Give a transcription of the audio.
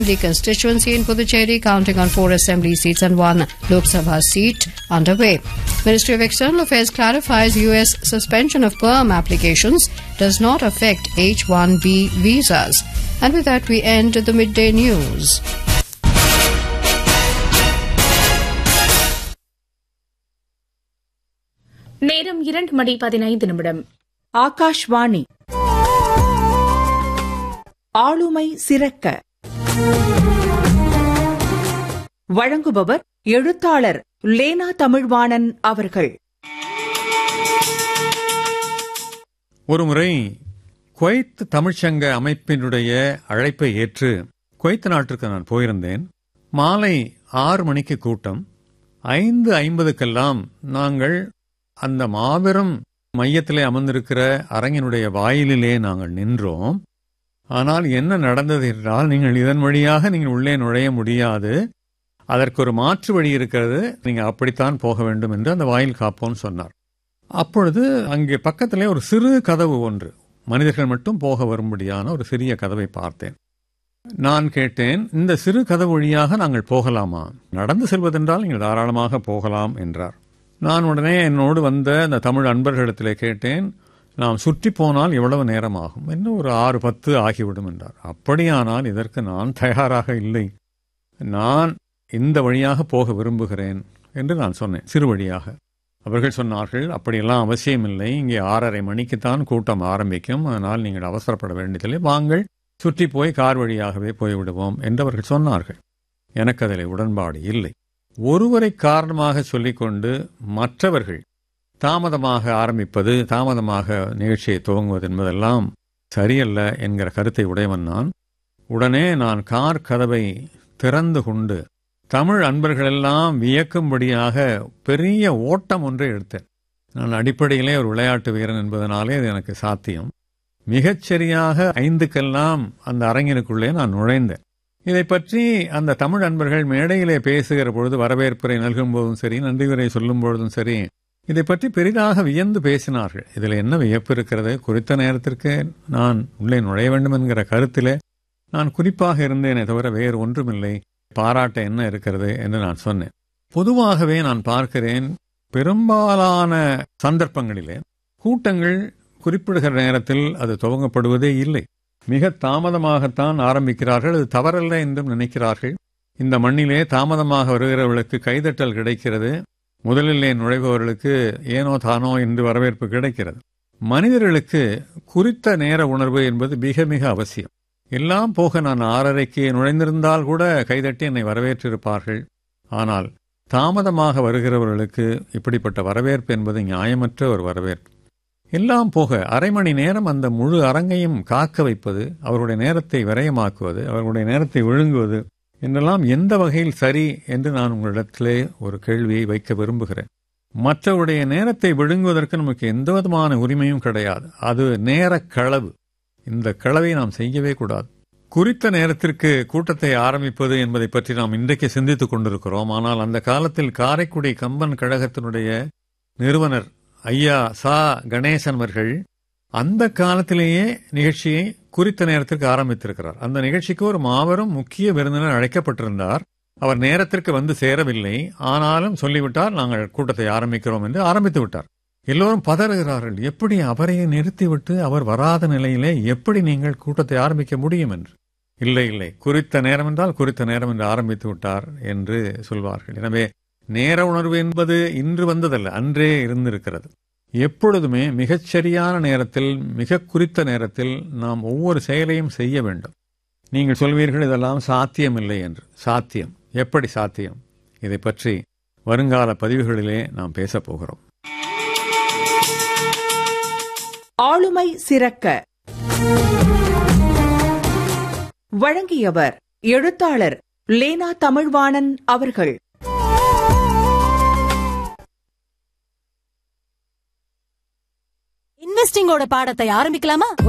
The constituency in Puducherry counting on four assembly seats and one Lok Sabha seat underway. Ministry of External Affairs clarifies US suspension of perm applications does not affect H1B visas. And with that we end the midday news. நேரம் இரண்டு மணி பதினைந்து நிமிடம் ஆகாஷ்வாணி ஆளுமை சிறக்க வழங்குபவர் எழுத்தாளர் லேனா தமிழ்வாணன் அவர்கள் ஒருமுறை குவைத் தமிழ்ச்சங்க அமைப்பினுடைய அழைப்பை ஏற்று குவைத் நாட்டிற்கு நான் போயிருந்தேன் மாலை ஆறு மணிக்கு கூட்டம் ஐந்து ஐம்பதுக்கெல்லாம் நாங்கள் அந்த மாபெரும் மையத்திலே அமர்ந்திருக்கிற அரங்கினுடைய வாயிலிலே நாங்கள் நின்றோம் ஆனால் என்ன நடந்தது என்றால் நீங்கள் இதன் வழியாக நீங்கள் உள்ளே நுழைய முடியாது அதற்கு ஒரு மாற்று வழி இருக்கிறது நீங்கள் அப்படித்தான் போக வேண்டும் என்று அந்த வாயில் காப்போன்னு சொன்னார் அப்பொழுது அங்கே பக்கத்திலே ஒரு சிறு கதவு ஒன்று மனிதர்கள் மட்டும் போக வரும்படியான ஒரு சிறிய கதவை பார்த்தேன் நான் கேட்டேன் இந்த சிறு கதவு வழியாக நாங்கள் போகலாமா நடந்து செல்வதென்றால் நீங்கள் தாராளமாக போகலாம் என்றார் நான் உடனே என்னோடு வந்த அந்த தமிழ் அன்பர்களிடத்திலே கேட்டேன் நாம் சுற்றி போனால் எவ்வளவு நேரம் ஆகும் இன்னும் ஒரு ஆறு பத்து ஆகிவிடும் என்றார் அப்படியானால் இதற்கு நான் தயாராக இல்லை நான் இந்த வழியாக போக விரும்புகிறேன் என்று நான் சொன்னேன் சிறு வழியாக அவர்கள் சொன்னார்கள் அப்படியெல்லாம் அவசியமில்லை இங்கே ஆறரை மணிக்குத்தான் கூட்டம் ஆரம்பிக்கும் அதனால் நீங்கள் அவசரப்பட வேண்டியதில்லை வாங்கள் சுற்றி போய் கார் வழியாகவே போய்விடுவோம் என்று அவர்கள் சொன்னார்கள் எனக்கு அதில் உடன்பாடு இல்லை ஒருவரை காரணமாக சொல்லிக்கொண்டு மற்றவர்கள் தாமதமாக ஆரம்பிப்பது தாமதமாக நிகழ்ச்சியை துவங்குவது என்பதெல்லாம் சரியல்ல என்கிற கருத்தை உடையவன் நான் உடனே நான் கார் கதவை திறந்து கொண்டு தமிழ் அன்பர்களெல்லாம் வியக்கும்படியாக பெரிய ஓட்டம் ஒன்றை எடுத்தேன் நான் அடிப்படையிலே ஒரு விளையாட்டு வீரன் என்பதனாலே இது எனக்கு சாத்தியம் மிகச்சரியாக ஐந்துக்கெல்லாம் அந்த அரங்கினுக்குள்ளே நான் நுழைந்தேன் இதை பற்றி அந்த தமிழ் அன்பர்கள் மேடையிலே பேசுகிற பொழுது வரவேற்புரை நல்கும் போதும் சரி நன்றியுரை சொல்லும் பொழுதும் சரி இதை பற்றி பெரிதாக வியந்து பேசினார்கள் இதில் என்ன வியப்பு இருக்கிறது குறித்த நேரத்திற்கு நான் உள்ளே நுழைய வேண்டும் என்கிற கருத்திலே நான் குறிப்பாக இருந்தேனே தவிர வேறு ஒன்றுமில்லை பாராட்ட என்ன இருக்கிறது என்று நான் சொன்னேன் பொதுவாகவே நான் பார்க்கிறேன் பெரும்பாலான சந்தர்ப்பங்களிலே கூட்டங்கள் குறிப்பிடுகிற நேரத்தில் அது துவங்கப்படுவதே இல்லை மிக தாமதமாகத்தான் ஆரம்பிக்கிறார்கள் அது தவறல்ல என்றும் நினைக்கிறார்கள் இந்த மண்ணிலே தாமதமாக வருகிறவர்களுக்கு கைதட்டல் கிடைக்கிறது முதலிலே நுழைபவர்களுக்கு ஏனோ தானோ என்று வரவேற்பு கிடைக்கிறது மனிதர்களுக்கு குறித்த நேர உணர்வு என்பது மிக மிக அவசியம் எல்லாம் போக நான் ஆறரைக்கு நுழைந்திருந்தால் கூட கைதட்டி என்னை வரவேற்றிருப்பார்கள் ஆனால் தாமதமாக வருகிறவர்களுக்கு இப்படிப்பட்ட வரவேற்பு என்பது நியாயமற்ற ஒரு வரவேற்பு எல்லாம் போக அரை மணி நேரம் அந்த முழு அரங்கையும் காக்க வைப்பது அவருடைய நேரத்தை விரயமாக்குவது அவர்களுடைய நேரத்தை விழுங்குவது என்றெல்லாம் எந்த வகையில் சரி என்று நான் உங்களிடத்திலே ஒரு கேள்வியை வைக்க விரும்புகிறேன் மற்றவருடைய நேரத்தை விழுங்குவதற்கு நமக்கு எந்த விதமான உரிமையும் கிடையாது அது நேர களவு இந்த களவை நாம் செய்யவே கூடாது குறித்த நேரத்திற்கு கூட்டத்தை ஆரம்பிப்பது என்பதை பற்றி நாம் இன்றைக்கு சிந்தித்துக் கொண்டிருக்கிறோம் ஆனால் அந்த காலத்தில் காரைக்குடி கம்பன் கழகத்தினுடைய நிறுவனர் ஐயா சா கணேசன் அவர்கள் அந்த காலத்திலேயே நிகழ்ச்சியை குறித்த நேரத்திற்கு ஆரம்பித்திருக்கிறார் அந்த நிகழ்ச்சிக்கு ஒரு மாபெரும் முக்கிய விருந்தினர் அழைக்கப்பட்டிருந்தார் அவர் நேரத்திற்கு வந்து சேரவில்லை ஆனாலும் சொல்லிவிட்டார் நாங்கள் கூட்டத்தை ஆரம்பிக்கிறோம் என்று ஆரம்பித்து விட்டார் எல்லோரும் பதறுகிறார்கள் எப்படி அவரையே நிறுத்திவிட்டு அவர் வராத நிலையிலே எப்படி நீங்கள் கூட்டத்தை ஆரம்பிக்க முடியும் என்று இல்லை இல்லை குறித்த நேரம் என்றால் குறித்த நேரம் என்று ஆரம்பித்து விட்டார் என்று சொல்வார்கள் எனவே நேர உணர்வு என்பது இன்று வந்ததல்ல அன்றே இருந்திருக்கிறது எப்பொழுதுமே மிகச்சரியான நேரத்தில் மிக குறித்த நேரத்தில் நாம் ஒவ்வொரு செயலையும் செய்ய வேண்டும் நீங்கள் சொல்வீர்கள் இதெல்லாம் சாத்தியமில்லை என்று சாத்தியம் எப்படி சாத்தியம் இதை பற்றி வருங்கால பதிவுகளிலே நாம் பேசப் போகிறோம் ஆளுமை சிறக்க வழங்கியவர் எழுத்தாளர் லேனா தமிழ்வாணன் அவர்கள் இன்வெஸ்டிங்கோட பாடத்தை ஆரம்பிக்கலாமா